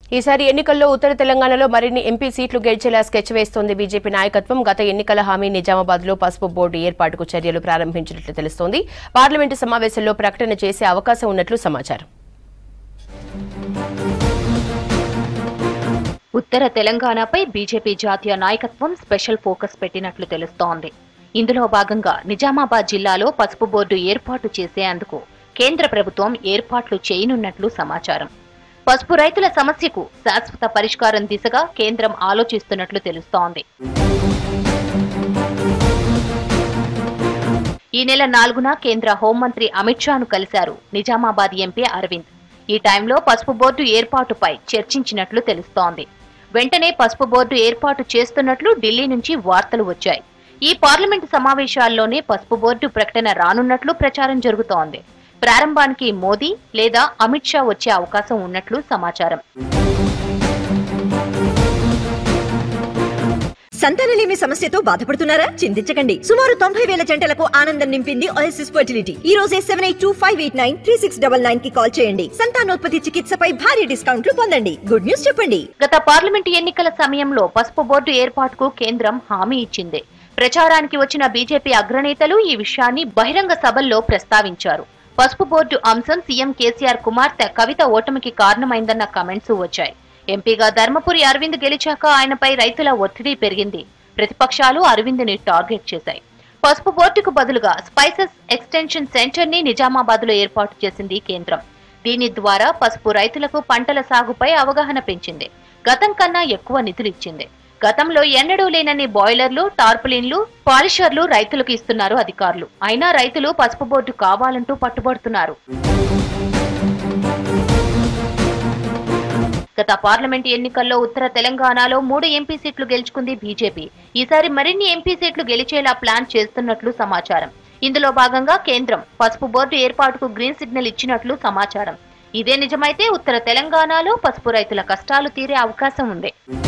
ఈసారి ఎన్నికల్లో ఉత్తర తెలంగాణలో మరిన్ని ఎంపీ సీట్లు గెలిచేలా స్కెచ్ వేస్తోంది బీజేపీ నాయకత్వం గత ఎన్నికల హామీ నిజామాబాద్ లో పసుపు బోర్డు ఏర్పాటుకు చర్యలు ప్రారంభించినట్లు తెలుస్తోంది పార్లమెంటు సమావేశంలో ప్రకటన చేసే అవకాశం ఉన్నట్లు సమాచారం ఉత్తర తెలంగాణపై బీజేపీ జాతీయ నాయకత్వం స్పెషల్ ఫోకస్ పెట్టినట్లు తెలుస్తోంది ఇందులో భాగంగా నిజామాబాద్ జిల్లాలో పసుపు బోర్డు ఏర్పాటు చేసేందుకు కేంద్ర ప్రభుత్వం ఏర్పాట్లు చేయనున్నట్లు సమాచారం పసుపు రైతుల సమస్యకు శాశ్వత పరిష్కారం దిశగా కేంద్రం ఆలోచిస్తున్నట్లు తెలుస్తోంది ఈ నెల నాలుగున కేంద్ర హోంమంత్రి అమిత్ షాను కలిశారు నిజామాబాద్ ఎంపీ అరవింద్ ఈ టైంలో పసుపు బోర్డు ఏర్పాటుపై చర్చించినట్లు తెలుస్తోంది వెంటనే పసుపు బోర్డు ఏర్పాటు చేస్తున్నట్లు ఢిల్లీ నుంచి వార్తలు వచ్చాయి ఈ పార్లమెంటు సమావేశాల్లోనే పసుపు బోర్డు ప్రకటన రానున్నట్లు ప్రచారం జరుగుతోంది ప్రారంభానికి మోదీ లేదా అమిత్ షా వచ్చే అవకాశం ఉన్నట్లు సమాచారం సంతానలేమి సమస్యతో బాధపడుతున్నారా చింతించకండి సుమారు తొంభై వేల జంటలకు ఆనందం నింపింది ఓఎస్ఎస్ ఫర్టిలిటీ ఈ రోజే seven eight two five eight nine three six double nine కి కాల్ చేయండి సంతానోత్పత్తి చికిత్సపై భారీ డిస్కౌంట్లు పొందండి గుడ్ న్యూస్ చెప్పండి గత పార్లమెంటు ఎన్నికల సమయంలో పసుపు బోర్డు ఏర్పాటుకు కేంద్రం హామీ ఇచ్చింది ప్రచారానికి వచ్చిన బీజేపీ అగ్రనేతలు ఈ విషయాన్ని బహిరంగ సభల్లో ప్రస్తావించారు పసుపు బోర్డు అంశం సీఎం కేసీఆర్ కుమార్తె కవిత ఓటమికి కారణమైందన్న కమెంట్స్ వచ్చాయి ఎంపీగా ధర్మపురి అరవింద్ గెలిచాక ఆయనపై రైతుల ఒత్తిడి పెరిగింది ప్రతిపక్షాలు అరవింద్ని టార్గెట్ చేశాయి పసుపు బోర్డుకు బదులుగా స్పైసెస్ ఎక్స్టెన్షన్ సెంటర్ ని నిజామాబాద్ లో ఏర్పాటు చేసింది కేంద్రం దీని ద్వారా పసుపు రైతులకు పంటల సాగుపై అవగాహన పెంచింది గతం కన్నా ఎక్కువ నిధులు ఇచ్చింది గతంలో ఎన్నడూ లేనన్ని బాయిలర్లు టార్పులిన్లు పాలిషర్లు రైతులకు ఇస్తున్నారు అధికారులు అయినా రైతులు పసుపు బోర్డు కావాలంటూ పట్టుబడుతున్నారు గత పార్లమెంట్ ఎన్నికల్లో ఉత్తర తెలంగాణలో మూడు ఎంపీ సీట్లు గెలుచుకుంది బీజేపీ ఈసారి మరిన్ని ఎంపీ సీట్లు గెలిచేలా ప్లాన్ చేస్తున్నట్లు సమాచారం ఇందులో భాగంగా కేంద్రం పసుపు బోర్డు ఏర్పాటుకు గ్రీన్ సిగ్నల్ ఇచ్చినట్లు సమాచారం ఇదే నిజమైతే ఉత్తర తెలంగాణలో పసుపు రైతుల కష్టాలు తీరే అవకాశం ఉంది